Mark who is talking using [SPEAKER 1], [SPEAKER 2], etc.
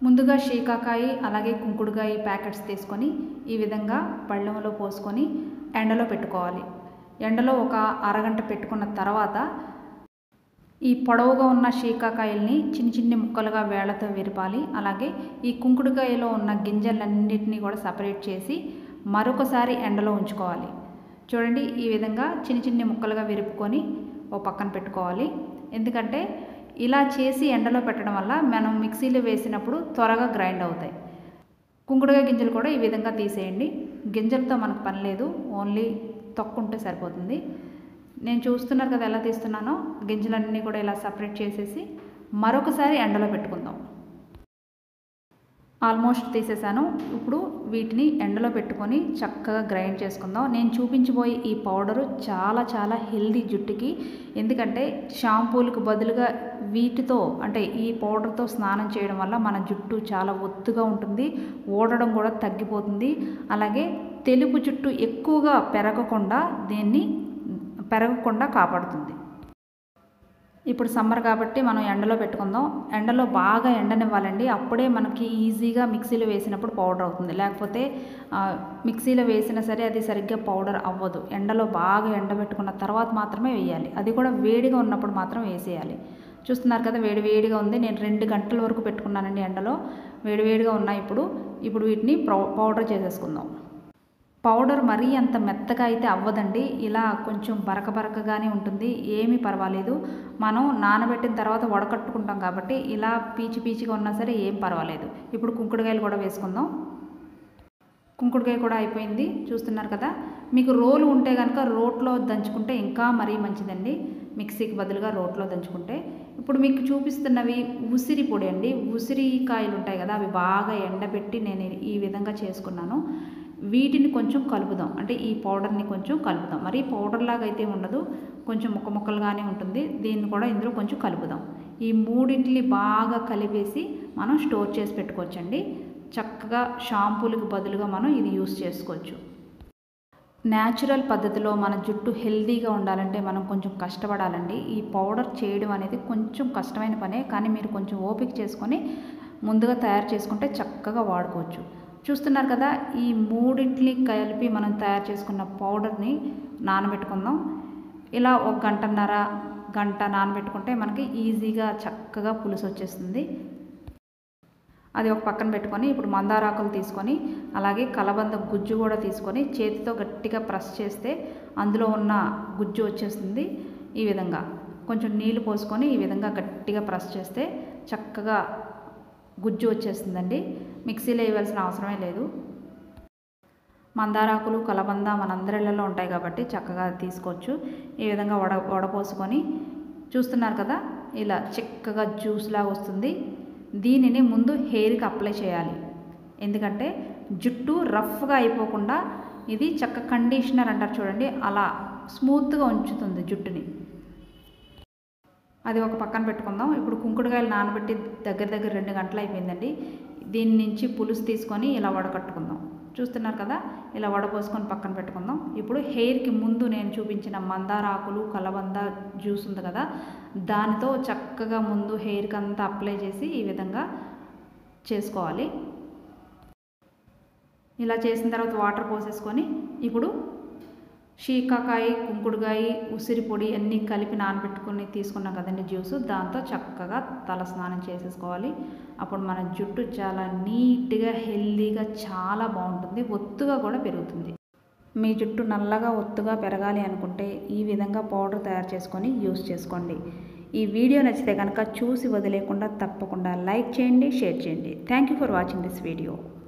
[SPEAKER 1] ముందుగా షీకాకాయ అలాగే కుంకుడుకాయ ప్యాకెట్స్ తీసుకొని ఈ విధంగా పళ్ళెంలో పోసుకొని ఎండలో పెట్టుకోవాలి ఎండలో ఒక అరగంట పెట్టుకున్న తర్వాత ఈ పొడవుగా ఉన్న షీకాకాయల్ని చిన్న చిన్ని ముక్కలుగా వేళ్లతో విరపాలి అలాగే ఈ కుంకుడుకాయలో ఉన్న గింజలన్నింటినీ కూడా సపరేట్ చేసి మరొకసారి ఎండలో ఉంచుకోవాలి చూడండి ఈ విధంగా చిన్న చిన్ని ముక్కలుగా విరుపుకొని ఓ పక్కన పెట్టుకోవాలి ఎందుకంటే ఇలా చేసి ఎండలో పెట్టడం వల్ల మనం మిక్సీలో వేసినప్పుడు త్వరగా గ్రైండ్ అవుతాయి కుంకుడుకాయ గింజలు కూడా ఈ విధంగా తీసేయండి గింజలతో మనకు పని లేదు ఓన్లీ తొక్కుంటే సరిపోతుంది నేను చూస్తున్నారు కదా ఎలా తీస్తున్నానో గింజలన్నీ కూడా ఇలా సపరేట్ చేసేసి మరొకసారి ఎండలో పెట్టుకుందాం ఆల్మోస్ట్ తీసేసాను ఇప్పుడు వీటిని ఎండలో పెట్టుకొని చక్కగా గ్రైండ్ చేసుకుందాం నేను చూపించబోయే ఈ పౌడరు చాలా చాలా హెల్దీ జుట్టుకి ఎందుకంటే షాంపూలకు బదులుగా వీటితో అంటే ఈ పౌడర్తో స్నానం చేయడం వల్ల మన జుట్టు చాలా ఒత్తుగా ఉంటుంది ఓడడం కూడా తగ్గిపోతుంది అలాగే తెలుపు జుట్టు ఎక్కువగా పెరగకుండా దీన్ని పెరగకుండా కాపాడుతుంది ఇప్పుడు సమ్మర్ కాబట్టి మనం ఎండలో పెట్టుకుందాం ఎండలో బాగా ఎండనివ్వాలండి అప్పుడే మనకి ఈజీగా మిక్సీలో వేసినప్పుడు పౌడర్ అవుతుంది లేకపోతే మిక్సీలో వేసినా సరే అది సరిగ్గా పౌడర్ అవ్వదు ఎండలో బాగా ఎండబెట్టుకున్న తర్వాత మాత్రమే వేయాలి అది కూడా వేడిగా ఉన్నప్పుడు మాత్రం వేసేయాలి చూస్తున్నారు కదా వేడి వేడిగా ఉంది నేను రెండు గంటల వరకు పెట్టుకున్నానండి ఎండలో వేడి వేడిగా ఉన్నాయి ఇప్పుడు ఇప్పుడు వీటిని పౌడర్ చేసేసుకుందాం పౌడర్ మరీ అంత మెత్తగా అయితే అవ్వదండి ఇలా కొంచెం బరక బరకగానే ఉంటుంది ఏమీ పర్వాలేదు మనం నానబెట్టిన తర్వాత వడకట్టుకుంటాం కాబట్టి ఇలా పీచి పీచిగా ఉన్నా సరే ఏం పర్వాలేదు ఇప్పుడు కుంకుడుకాయలు కూడా వేసుకుందాం కుంకుడుకాయ కూడా అయిపోయింది చూస్తున్నారు కదా మీకు రోలు ఉంటే కనుక రోట్లో దంచుకుంటే ఇంకా మరీ మంచిదండి మిక్సీకి బదులుగా రోట్లో దంచుకుంటే ఇప్పుడు మీకు చూపిస్తున్నవి ఉసిరి పొడి అండి ఉసిరికాయలు ఉంటాయి కదా అవి బాగా ఎండబెట్టి నేను ఈ విధంగా చేసుకున్నాను వీటిని కొంచెం కలుపుదాం అంటే ఈ పౌడర్ని కొంచెం కలుపుదాం మరి పౌడర్ లాగా అయితే ఉండదు కొంచెం ముక్క ముక్కలుగానే ఉంటుంది దీన్ని కూడా ఇందులో కొంచెం కలుపుదాం ఈ మూడింటిని బాగా కలిపేసి మనం స్టోర్ చేసి పెట్టుకోవచ్చండి చక్కగా షాంపూలకు బదులుగా మనం ఇది యూస్ చేసుకోవచ్చు న్యాచురల్ పద్ధతిలో మన జుట్టు హెల్దీగా ఉండాలంటే మనం కొంచెం కష్టపడాలండి ఈ పౌడర్ చేయడం అనేది కొంచెం కష్టమైన పనే కానీ మీరు కొంచెం ఓపిక చేసుకొని ముందుగా తయారు చేసుకుంటే చక్కగా వాడుకోవచ్చు చూస్తున్నారు కదా ఈ మూడింటిని కలిపి మనం తయారు చేసుకున్న పౌడర్ని నానబెట్టుకుందాం ఇలా ఒక గంటన్నర గంట నానబెట్టుకుంటే మనకి ఈజీగా చక్కగా పులుసు వచ్చేస్తుంది అది ఒక పక్కన పెట్టుకొని ఇప్పుడు మందారాకులు తీసుకొని అలాగే కలబంద గుజ్జు కూడా తీసుకొని చేతితో గట్టిగా ప్రెస్ చేస్తే అందులో ఉన్న గుజ్జు వచ్చేస్తుంది ఈ విధంగా కొంచెం నీళ్లు పోసుకొని ఈ విధంగా గట్టిగా ప్రెస్ చేస్తే చక్కగా గుజ్జు వచ్చేస్తుందండి మిక్సీలో వేయవలసిన అవసరమే లేదు మందారాకులు కలబంద మనందరిళ్ళలో ఉంటాయి కాబట్టి చక్కగా తీసుకోవచ్చు ఈ విధంగా వడ వడపోసుకొని చూస్తున్నారు కదా ఇలా చిక్కగా జ్యూస్లా వస్తుంది దీనిని ముందు హెయిర్కి అప్లై చేయాలి ఎందుకంటే జుట్టు రఫ్గా అయిపోకుండా ఇది చక్క కండిషనర్ అంటారు చూడండి అలా స్మూత్గా ఉంచుతుంది జుట్టుని అది ఒక పక్కన పెట్టుకుందాం ఇప్పుడు కుంకుడుకాయలు నానబెట్టి దగ్గర దగ్గర రెండు గంటలు అయిపోయిందండి దీని నుంచి పులుసు తీసుకొని ఇలా వడకట్టుకుందాం చూస్తున్నారు కదా ఇలా వడపోసుకొని పక్కన పెట్టుకుందాం ఇప్పుడు హెయిర్కి ముందు నేను చూపించిన మందార ఆకులు కలబంద జ్యూస్ ఉంది కదా దానితో చక్కగా ముందు హెయిర్కి అంతా అప్లై చేసి ఈ విధంగా చేసుకోవాలి ఇలా చేసిన తర్వాత వాటర్ పోసేసుకొని ఇప్పుడు షీకాకాయ కుంకుడుకాయ ఉసిరి పొడి అన్నీ కలిపి నానబెట్టుకుని తీసుకున్నాం కదండి జ్యూస్ దాంతో చక్కగా తల స్నానం చేసేసుకోవాలి అప్పుడు మన జుట్టు చాలా నీట్గా హెల్దీగా చాలా బాగుంటుంది ఒత్తుగా కూడా పెరుగుతుంది మీ జుట్టు నల్లగా ఒత్తుగా పెరగాలి అనుకుంటే ఈ విధంగా పౌడర్ తయారు చేసుకొని యూస్ చేసుకోండి ఈ వీడియో నచ్చితే కనుక చూసి వదిలేకుండా తప్పకుండా లైక్ చేయండి షేర్ చేయండి thank you for watching this video